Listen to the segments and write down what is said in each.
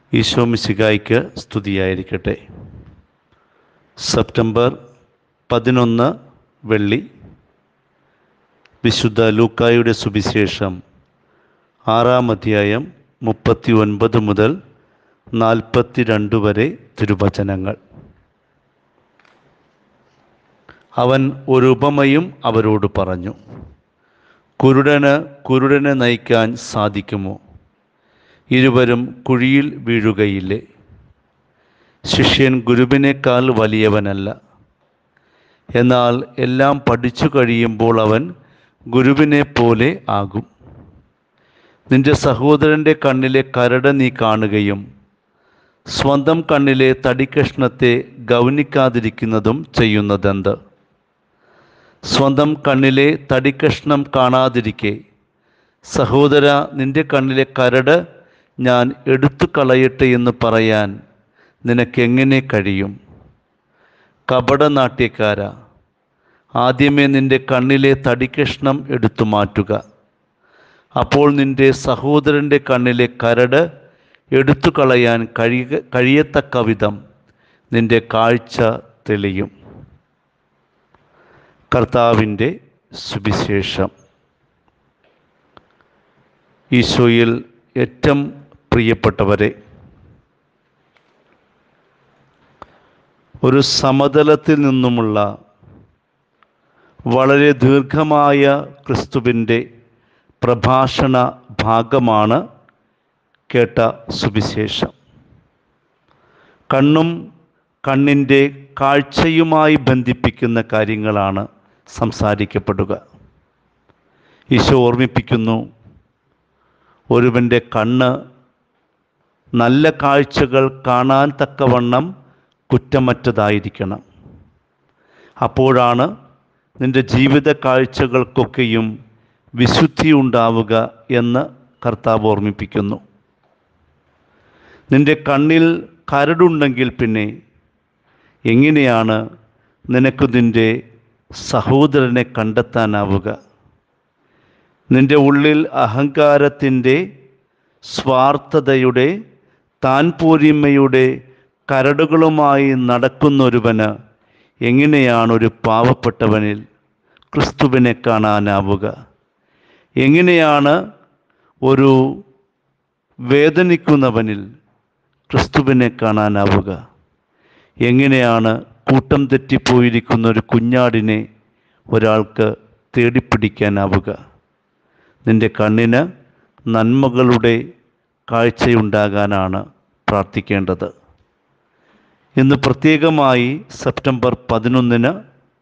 ഈശോ മിശികായ്ക്ക് സ്തുതിയായിരിക്കട്ടെ സെപ്റ്റംബർ പതിനൊന്ന് വെള്ളി വിശുദ്ധ ലൂക്കായുടെ സുവിശേഷം ആറാം അധ്യായം മുപ്പത്തി ഒൻപത് മുതൽ നാൽപ്പത്തി രണ്ട് വരെ തിരുവചനങ്ങൾ അവൻ ഒരു ഉപമയും അവരോട് പറഞ്ഞു കുരുടന് കുരുടനെ നയിക്കാൻ സാധിക്കുമോ ഇരുവരും കുഴിയിൽ വീഴുകയില്ലേ ശിഷ്യൻ ഗുരുവിനേക്കാൾ വലിയവനല്ല എന്നാൽ എല്ലാം പഠിച്ചു കഴിയുമ്പോൾ അവൻ ഗുരുവിനെ പോലെ ആകും നിന്റെ സഹോദരൻ്റെ കണ്ണിലെ കരട് നീ കാണുകയും സ്വന്തം കണ്ണിലെ തടിക്കഷ്ണത്തെ ഗൗനിക്കാതിരിക്കുന്നതും ചെയ്യുന്നതെന്ത് സ്വന്തം കണ്ണിലെ തടിക്കഷ്ണം കാണാതിരിക്കെ സഹോദര നിന്റെ കണ്ണിലെ കരട് ഞാൻ എടുത്തു കളയട്ടെ എന്ന് പറയാൻ നിനക്കെങ്ങനെ കഴിയും കപടനാട്യക്കാര ആദ്യമേ നിന്റെ കണ്ണിലെ തടിക്കഷ്ണം എടുത്തു മാറ്റുക അപ്പോൾ നിന്റെ സഹോദരൻ്റെ കണ്ണിലെ കരട് എടുത്തു കളയാൻ കഴിയ കഴിയത്തക്ക വിധം നിന്റെ കാഴ്ച തെളിയും കർത്താവിൻ്റെ സുവിശേഷം ഈശോയിൽ ഏറ്റവും പ്രിയപ്പെട്ടവരെ ഒരു സമതലത്തിൽ നിന്നുമുള്ള വളരെ ദീർഘമായ ക്രിസ്തുവിൻ്റെ പ്രഭാഷണ ഭാഗമാണ് കേട്ട സുവിശേഷം കണ്ണും കണ്ണിൻ്റെ കാഴ്ചയുമായി ബന്ധിപ്പിക്കുന്ന കാര്യങ്ങളാണ് സംസാരിക്കപ്പെടുക ഈശോ ഓർമ്മിപ്പിക്കുന്നു ഒരുവൻ്റെ കണ്ണ് നല്ല കാഴ്ചകൾ കാണാൻ തക്കവണ്ണം കുറ്റമറ്റതായിരിക്കണം അപ്പോഴാണ് നിൻ്റെ ജീവിത കാഴ്ചകൾക്കൊക്കെയും വിശുദ്ധി ഉണ്ടാവുക എന്ന് കർത്താവ് ഓർമ്മിപ്പിക്കുന്നു നിൻ്റെ കണ്ണിൽ കരടുണ്ടെങ്കിൽ പിന്നെ എങ്ങനെയാണ് നിനക്ക് നിൻ്റെ സഹോദരനെ കണ്ടെത്താനാവുക നിൻ്റെ ഉള്ളിൽ അഹങ്കാരത്തിൻ്റെ സ്വാർത്ഥതയുടെ താൻ പോരിമയുടെ കരടുകളുമായി നടക്കുന്നൊരുവന് എങ്ങനെയാണ് ഒരു പാവപ്പെട്ടവനിൽ ക്രിസ്തുവിനെ കാണാനാവുക എങ്ങനെയാണ് ഒരു വേദനിക്കുന്നവനിൽ ക്രിസ്തുവിനെ കാണാനാവുക എങ്ങനെയാണ് കൂട്ടം തെറ്റിപ്പോയിരിക്കുന്ന ഒരു കുഞ്ഞാടിനെ ഒരാൾക്ക് തേടിപ്പിടിക്കാനാവുക നിൻ്റെ കണ്ണിന് നന്മകളുടെ കാഴ്ചയുണ്ടാകാനാണ് പ്രാർത്ഥിക്കേണ്ടത് ഇന്ന് പ്രത്യേകമായി സെപ്റ്റംബർ പതിനൊന്നിന്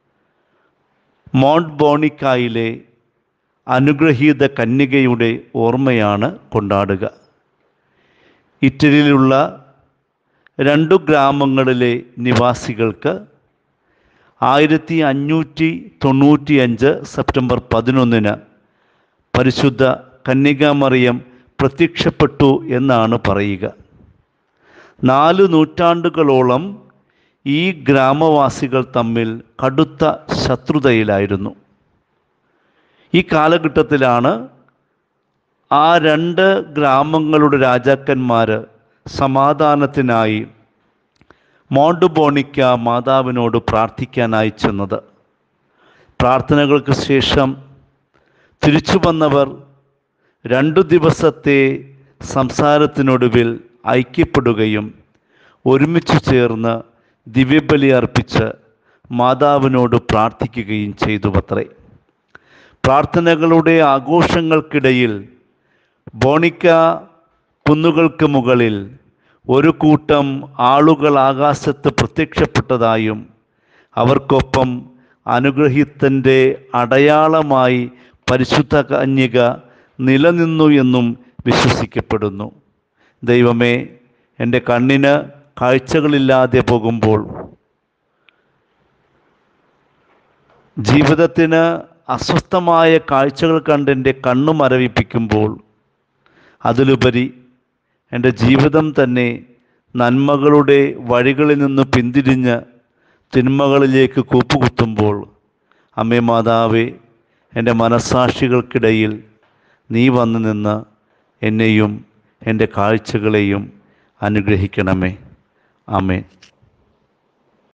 മോണ്ട് ബോണിക്കായിലെ അനുഗ്രഹീത കന്യകയുടെ ഓർമ്മയാണ് കൊണ്ടാടുക ഇറ്റലിയിലുള്ള രണ്ടു ഗ്രാമങ്ങളിലെ നിവാസികൾക്ക് ആയിരത്തി അഞ്ഞൂറ്റി തൊണ്ണൂറ്റി അഞ്ച് സെപ്റ്റംബർ പതിനൊന്നിന് പരിശുദ്ധ കന്യകാമറിയം പ്രത്യക്ഷപ്പെട്ടു എന്നാണ് പറയുക നാല് നൂറ്റാണ്ടുകളോളം ഈ ഗ്രാമവാസികൾ തമ്മിൽ കടുത്ത ശത്രുതയിലായിരുന്നു ഈ കാലഘട്ടത്തിലാണ് ആ രണ്ട് ഗ്രാമങ്ങളുടെ രാജാക്കന്മാർ സമാധാനത്തിനായി മോണ്ടുബോണിക്ക മാതാവിനോട് പ്രാർത്ഥിക്കാനായി ചെന്നത് പ്രാർത്ഥനകൾക്ക് ശേഷം തിരിച്ചു വന്നവർ രണ്ടു ദിവസത്തെ സംസാരത്തിനൊടുവിൽ ഐക്യപ്പെടുകയും ഒരുമിച്ച് ചേർന്ന് ദിവ്യബലി അർപ്പിച്ച് മാതാവിനോട് പ്രാർത്ഥിക്കുകയും ചെയ്തു അത്രേ പ്രാർത്ഥനകളുടെ ആഘോഷങ്ങൾക്കിടയിൽ ബോണിക്ക കുന്നുകൾക്ക് മുകളിൽ ഒരു കൂട്ടം ആളുകൾ ആകാശത്ത് പ്രത്യക്ഷപ്പെട്ടതായും അവർക്കൊപ്പം അനുഗ്രഹീത്തൻ്റെ അടയാളമായി പരിശുദ്ധ കന്യക നിലനിന്നു എന്നും വിശ്വസിക്കപ്പെടുന്നു ദൈവമേ എൻ്റെ കണ്ണിന് കാഴ്ചകളില്ലാതെ പോകുമ്പോൾ ജീവിതത്തിന് അസ്വസ്ഥമായ കാഴ്ചകൾ കണ്ട് എൻ്റെ കണ്ണു മരവിപ്പിക്കുമ്പോൾ അതിലുപരി എൻ്റെ ജീവിതം തന്നെ നന്മകളുടെ വഴികളിൽ നിന്ന് പിന്തിരിഞ്ഞ് തിന്മകളിലേക്ക് കൂപ്പുകുത്തുമ്പോൾ അമ്മേ മാതാവേ എൻ്റെ മനസ്സാക്ഷികൾക്കിടയിൽ നീ വന്നു നിന്ന് എന്നെയും എൻ്റെ കാഴ്ചകളെയും അനുഗ്രഹിക്കണമേ ആമേൻ